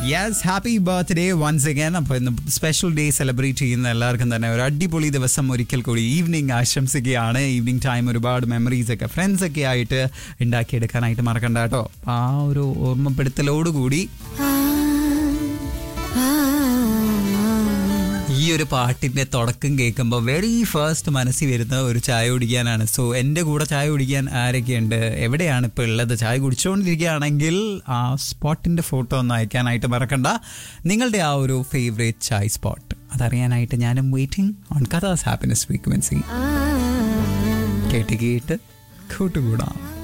yes happy birthday once again അപ്പോൾ ഇന്ന് special day celebrate ചെയ്യുന്ന എല്ലാവർക്കും തന്നെ ഒരു അടിപൊളി ദിവസം ഒരിക്കൽ കൂടി ഈവനിങ് ആശംസിക്കുകയാണ് ഈവനിങ് ടൈം ഒരുപാട് മെമ്മറീസ് ഒക്കെ ഫ്രണ്ട്സ് ഒക്കെ ആയിട്ട് ഉണ്ടാക്കിയെടുക്കാനായിട്ട് മറക്കണ്ട കേട്ടോ അപ്പോൾ ആ ഒരു ഓർമ്മപ്പെടുത്തലോടുകൂടി ഈ ഒരു പാട്ടിന്റെ തുടക്കം കേൾക്കുമ്പോൾ വെരി ഫസ്റ്റ് മനസ്സിൽ വരുന്ന ഒരു ചായ കുടിക്കാനാണ് സോ എൻ്റെ കൂടെ ചായ കുടിക്കാൻ ആരൊക്കെയുണ്ട് എവിടെയാണ് ഇപ്പോൾ ഉള്ളത് ചായ കുടിച്ചുകൊണ്ടിരിക്കുകയാണെങ്കിൽ ആ സ്പോട്ടിന്റെ ഫോട്ടോ ഒന്ന് അയക്കാനായിട്ട് മറക്കണ്ട നിങ്ങളുടെ ആ ഒരു ഫേവറേറ്റ് ചായ് സ്പോട്ട് അതറിയാനായിട്ട് ഞാനും വെയിറ്റിംഗ് ഓൺ കഥാസ് ഹാപ്പിനെസ് ഫ്രീക്വൻസി കേട്ട് കേട്ട് കൂട്ടുകൂടാം